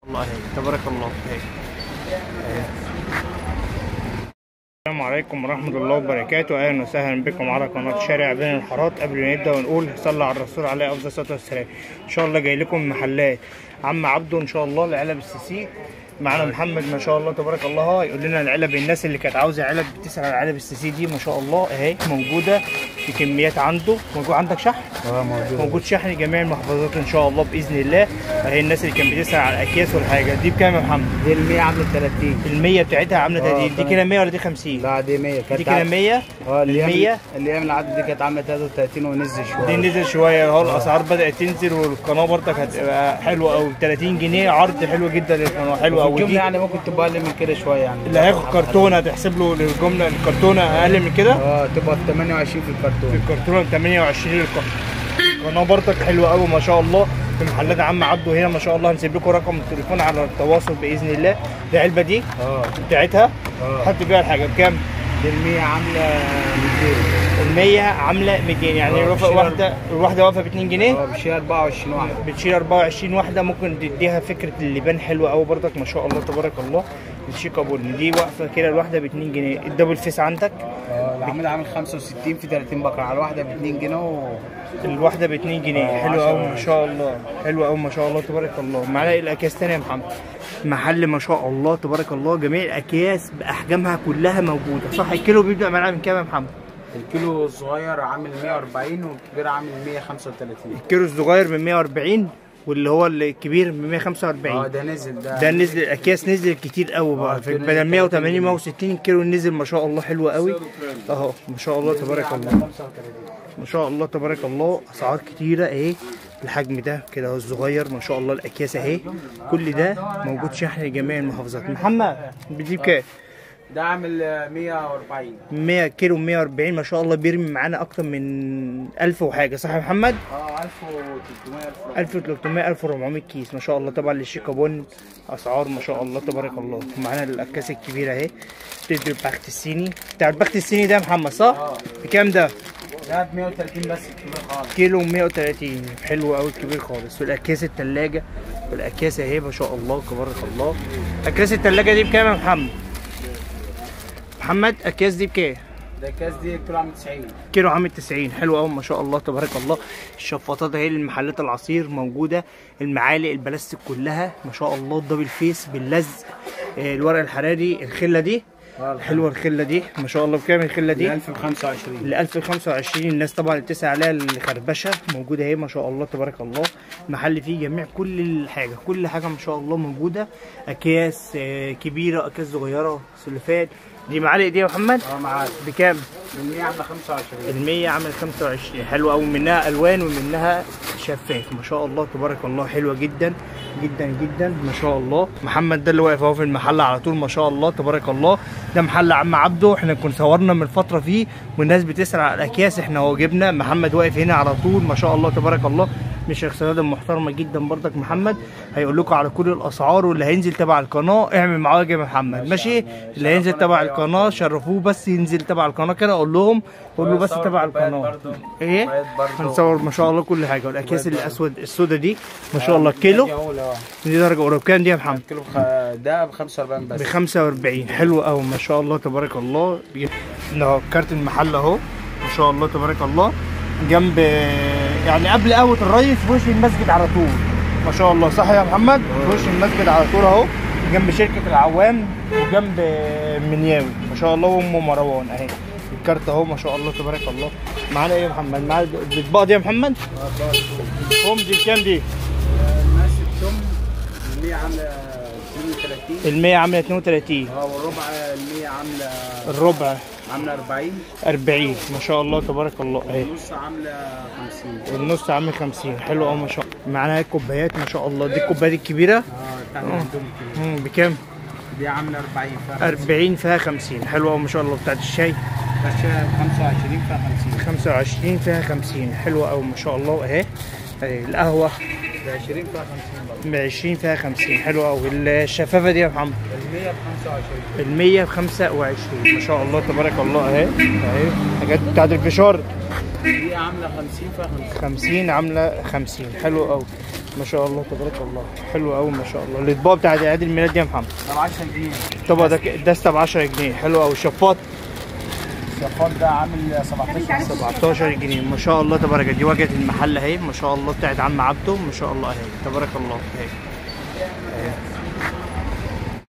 الله هيك تبارك الله هيك السلام عليكم ورحمة الله وبركاته أهلا وسهلا بكم على قناة شارع بين الحارات قبل ما نبدأ ونقول صلى على الرسول عليه أفضل الصلاة والسلام إن شاء الله جاي لكم من محلات عم عبده إن شاء الله العلب السيسي معانا محمد ما شاء الله تبارك الله يقول لنا العلب الناس اللي كانت عاوزة علب بتسأل على العلب السيسي دي ما شاء الله أهي موجودة في كميات عنده موجود عندك شحن اه موجود موجود شحن لجميع المحافظات ان شاء الله باذن الله اهي الناس اللي كانت بتسال على الاكياس والحاجه دي بكام يا محمد؟ دي ال 100 عامله 30 المية بتاعتها عامله اه، 30 دي تمام. كده 100 ولا دي 50 لا دي 100 كانت دي كده 100 اه الايام المية؟ الايام اللي عدت دي كانت عامله 33 ونزل شويه دي نزل شويه اهو الاسعار بدات تنزل والقناه برضك هتبقى حلوه قوي 30 جنيه عرض حلو جدا للقناه حلو في قوي الجمله دي يعني ممكن تبقى اقل من كده شويه يعني اللي هياخد كرتونه هتحسب له الجمله الكرتونه اقل من كده اه تبقى 28 في الكرتون في الكرتونه 28 القناه القناه برضك حلوه قوي ما شاء الله في محلات عم عبده هنا ما شاء الله هنسيب لكم رقم التليفون على التواصل باذن الله دي العلبه دي اه بتاعتها اه حط بيها الحاجه بكام؟ دي ال 100 عامله 200 ال 100 عامله 200 يعني اه، الواحده بتشيل واحده الواحده واقفه ب 2 جنيه اه بشيل 24 واحده بتشيل 24 واحده ممكن تديها فكره اللبان حلوه قوي برضك ما شاء الله تبارك الله الشيكا بن دي واقفه كده الواحده ب 2 جنيه الدبل فيس عندك اه العمود عامل 65 في 30 بقره على الواحده ب 2 جنيه و... الواحده ب 2 جنيه اه، حلو عشرة قوي ما شاء الله حلو قوي ما شاء الله تبارك الله معانا إيه الاكياس تانية يا محمد محل ما شاء الله تبارك الله جميع الاكياس باحجامها كلها موجوده صح الكيلو بيبدا معانا من كام يا محمد الكيلو الصغير عامل 140 والكبير عامل 135 الكيلو الصغير من 140 واللي هو الكبير من اه 145 ده نزل ده ده نزل الاكياس نزل كتير قوي اه، بقى في الكيلو بدل نزل 180 30 160 كيلو نزل ما شاء الله حلو قوي اهو ما شاء الله تبارك الله 35 ما شاء الله تبارك الله اسعار كتيره اهي الحجم ده كده اهو الصغير ما شاء الله الاكياس اهي كل ده موجود شحن لجميع المحافظات محمد بتجيب كام ده عامل آه، 140 100 كيلو 140 ما شاء الله بيرمي معانا اكتر من 1000 وحاجه صح يا محمد اه 1300 1300 1400 كيس ما شاء الله طبعا للشيكا بن اسعار ما شاء الله تبارك الله معانا الاكياس الكبيره اهي تدي البخت الصيني بتاع البخت الصيني ده يا محمد صح؟ اه بكام ده؟ ده ب 130 بس الكبير خالص كيلو 130 حلو قوي الكبير خالص والاكياس التلاجة والاكياس اهي ما شاء الله تبارك الله اكياس التلاجة دي بكام يا محمد؟ محمد اكياس دي بكام؟ ده الكاس دي الكيلو عامل 90 كيلو عامل 90 حلو قوي ما شاء الله تبارك الله الشفاطات اهي للمحلات العصير موجوده المعالق البلاستيك كلها ما شاء الله الدبل فيس باللزق آه، الورق الحراري الخله دي حلوه الخله دي ما شاء الله بكام الخله دي دي 1025 ل 1025 الناس طبعا اللي بتسعى عليها الخربشه موجوده اهي ما شاء الله تبارك الله محل فيه جميع كل الحاجه كل حاجه ما شاء الله موجوده اكياس آه، كبيره اكياس صغيره سلفات دي معالق دي يا محمد اه معاك بكام؟ من 100 عامله 25 المية عامل 25 حلوة أوي منها ألوان ومنها شفاف ما شاء الله تبارك الله حلوة جدا جدا جدا ما شاء الله محمد ده اللي واقف اهو في المحل على طول ما شاء الله تبارك الله ده محل عم عبده احنا كنا صورنا من فترة فيه والناس بتسأل على الأكياس احنا هو جبنا محمد واقف هنا على طول ما شاء الله تبارك الله من الشخصيات المحترمة جدا برضك محمد هيقول لكم على كل الأسعار واللي هينزل تبع القناة اعمل معاه يا محمد ماشي اللي هينزل تبع القناة شرفوه بس ينزل تبع القناة كده أقول لهم قول له بس صور تبع كوبايات القناه برضو. ايه كوبايات برضو. هنصور ما شاء الله كل حاجه والاكياس الاسود السودا دي ما شاء الله كيلو دي درجه اولى بكام دي يا محمد الكيلو بخ... ده ب 45 بس ب 45 حلو قوي ما شاء الله تبارك الله بيجيب- اهو كارت المحل اهو ما شاء الله تبارك الله جنب يعني قبل قهوه الريس في وش المسجد على طول ما شاء الله صح يا محمد في وش المسجد على طول اهو جنب شركه العوام وجنب منياوي ما شاء الله وام مروان اهي الكارت اهو ما شاء الله تبارك الله معانا ايه يا محمد معانا الاطباق دي يا محمد هم دي كام دي الناس التم اللي عامله 32 ال100 عامله 32 اه والربع اللي عامله الربع عامله 40 40 ما شاء الله تبارك الله اهي والنص عامله 50 والنص عامل 50 حلو قوي ما شاء الله معانا الكوبايات ما شاء الله دي الكوبايات الكبيره اه بتاعت عندهم كده. مم، بكام دي عامله 40 فيها 40 فيها 50 حلو قوي ما شاء الله بتاعت الشاي كاشة 25 فيها 50 25 فيها 50 حلوه قوي ما شاء الله اهي أهي القهوه ب 20 فيها 50 برضه ب 20 فيها 50 حلوه قوي الشفافه دي يا محمد ال 100 ب 25 ال 100 ب 25 ما شاء الله تبارك الله اهي اهي حاجات بتاعت الفشار دي عامله 50 فيها 50 50 عامله 50 حلو قوي ما شاء الله تبارك الله حلو قوي ما شاء الله الاطباق بتاعت عيد الميلاد دي يا محمد ده ب 10 جنيه الطبق ده ك- دستة ب 10 جنيه حلو قوي شفاط الشفاط ده عامل 17 17 جنيه ما شاء الله تبارك دي واجهه المحل اهي ما شاء الله بتاعت عم عبده ما شاء الله اهي تبارك الله اهي اهي